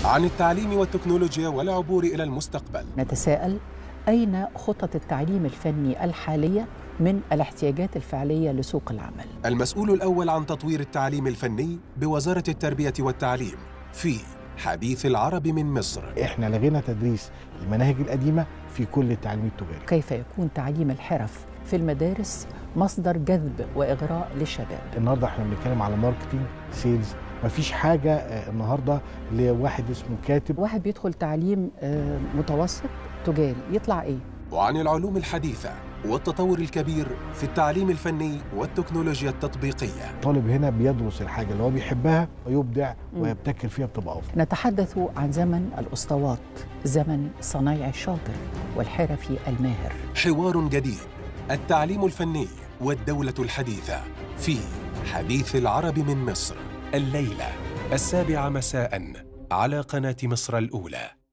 عن التعليم والتكنولوجيا والعبور إلى المستقبل نتساءل أين خطط التعليم الفني الحالية من الاحتياجات الفعلية لسوق العمل المسؤول الأول عن تطوير التعليم الفني بوزارة التربية والتعليم في حديث العرب من مصر احنا لغينا تدريس المناهج القديمه في كل التعليم التجاري كيف يكون تعليم الحرف في المدارس مصدر جذب وإغراء للشباب النهارده احنا بنتكلم على ماركتينج سيلز مفيش حاجه آه، النهارده لواحد اسمه كاتب واحد بيدخل تعليم آه، متوسط تجاري يطلع إيه؟ وعن العلوم الحديثة والتطور الكبير في التعليم الفني والتكنولوجيا التطبيقية الطالب هنا بيدرس الحاجه اللي هو بيحبها ويبدع مم. ويبتكر فيها بتبقى افضل نتحدث عن زمن الأسطوات زمن صنايع الشاطر والحرفي الماهر حوار جديد التعليم الفني والدولة الحديثة في حديث العرب من مصر الليلة السابعة مساء على قناة مصر الأولى